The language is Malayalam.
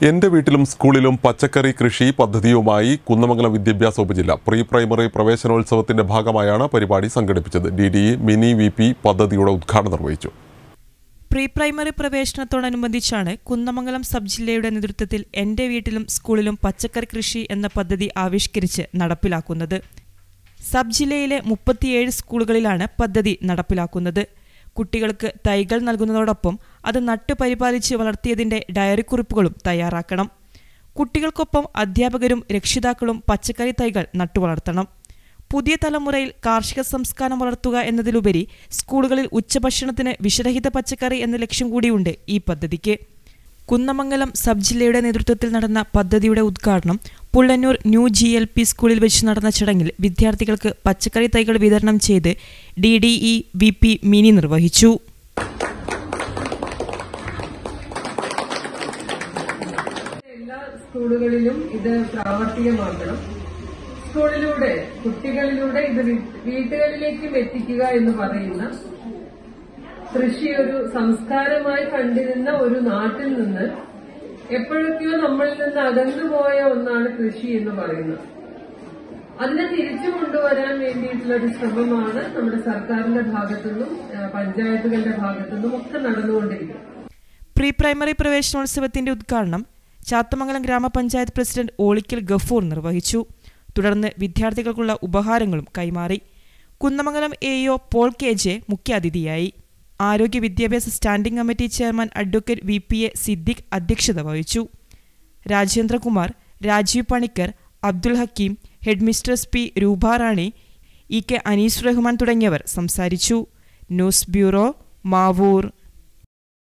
എന്റെ വീട്ടിലും സ്കൂളിലും പച്ചക്കറി കൃഷി പദ്ധതിയുമായി കുന്നമംഗലം വിദ്യാഭ്യാസ ഉപജില്ല പ്രീ പ്രൈമറി പ്രവേശനോത്സവത്തിന്റെ ഭാഗമായാണ് പരിപാടി സംഘടിപ്പിച്ചത് D D E Mini V P പദ്ധതിയുടെ ഉദ്ഘാടനം നിർവഹിച്ചു പ്രീ പ്രൈമറി പ്രവേശനത്തോടനുബന്ധിച്ചാണ് കുന്നമംഗലം സബ് ജില്ലയുടെ നേതൃത്വത്തിൽ എന്റെ വീട്ടിലും സ്കൂളിലും പച്ചക്കറി കൃഷി എന്ന പദ്ധതി ആവിഷ്കരിച്ച് നടപ്പിലാക്കുന്നത് സബ് ജില്ലയിലെ മുപ്പത്തിയേഴ് സ്കൂളുകളിലാണ് പദ്ധതി നടപ്പിലാക്കുന്നത് കുട്ടികൾക്ക് തൈകൾ നൽകുന്നതോടൊപ്പം അത് നട്ടുപരിപാലിച്ച് വളർത്തിയതിന്റെ ഡയറി കുറിപ്പുകളും തയ്യാറാക്കണം കുട്ടികൾക്കൊപ്പം അധ്യാപകരും രക്ഷിതാക്കളും പച്ചക്കറി തൈകൾ നട്ടുവളർത്തണം പുതിയ തലമുറയിൽ കാർഷിക സംസ്കാരം വളർത്തുക എന്നതിലുപരി സ്കൂളുകളിൽ ഉച്ചഭക്ഷണത്തിന് വിഷരഹിത പച്ചക്കറി എന്ന ലക്ഷ്യം കൂടിയുണ്ട് ഈ പദ്ധതിക്ക് കുന്നമംഗലം സബ് ജില്ലയുടെ നേതൃത്വത്തിൽ നടന്ന പദ്ധതിയുടെ ഉദ്ഘാടനം Pullannur new G L P സ്കൂളിൽ വെച്ച് നടന്ന ചടങ്ങിൽ വിദ്യാർത്ഥികൾക്ക് പച്ചക്കറി തൈകൾ വിതരണം ചെയ്ത് D D E V P Mini നിർവഹിച്ചു എല്ലാ സ്കൂളുകളിലും ഇത് പ്രാവർത്തികമാക്കണം സ്കൂളിലൂടെ കുട്ടികളിലൂടെ ഇത് വീ- വീട്ടുകളിലേക്കും എത്തിക്കുക എന്ന് പറയുന്ന കൃഷി ഒരു സംസ്കാരമായി കണ്ടിരുന്ന ഒരു നാട്ടിൽ നിന്ന് എപ്പോഴൊക്കെയോ നമ്മളിൽ നിന്ന് അകന്നുപോയ ഒന്നാണ് കൃഷി എന്ന് പറയുന്നത് അതിനെ തിരിച്ചു കൊണ്ടുവരാൻ വേണ്ടിയിട്ടുള്ള ഒരു ശ്രമമാണ് നമ്മുടെ സർക്കാരിന്റെ ഭാഗത്തുനിന്നും ആ, പഞ്ചായത്തുകളുടെ ഭാഗത്തുനിന്നും ഒക്കെ നടന്നുകൊണ്ടിരിക്കുന്നത് പ്രീ പ്രൈമറി പ്രവേശനോത്സവത്തിന്റെ ഉദ്ഘാടനം ചാത്തമംഗലം ഗ്രാമപഞ്ചായത്ത് പ്രസിഡന്റ് ഓളിക്കൽ ഗഫൂർ നിർവഹിച്ചു തുടർന്ന് വിദ്യാർത്ഥികൾക്കുള്ള ഉപഹാരങ്ങളും കൈമാറി Kunnamangalam A O Paul K J മുഖ്യാതിഥിയായി ആരോഗ്യ വിദ്യാഭ്യാസ standing committee chairman advocate V P A Siddique അധ്യക്ഷത വഹിച്ചു Rajendrakumar Rajeev Panicker Abdul Hakeem head mistress P Ruparani E K Anees Rahman തുടങ്ങിയവർ സംസാരിച്ചു ന്യൂസ് ബ്യൂറോ മാവൂർ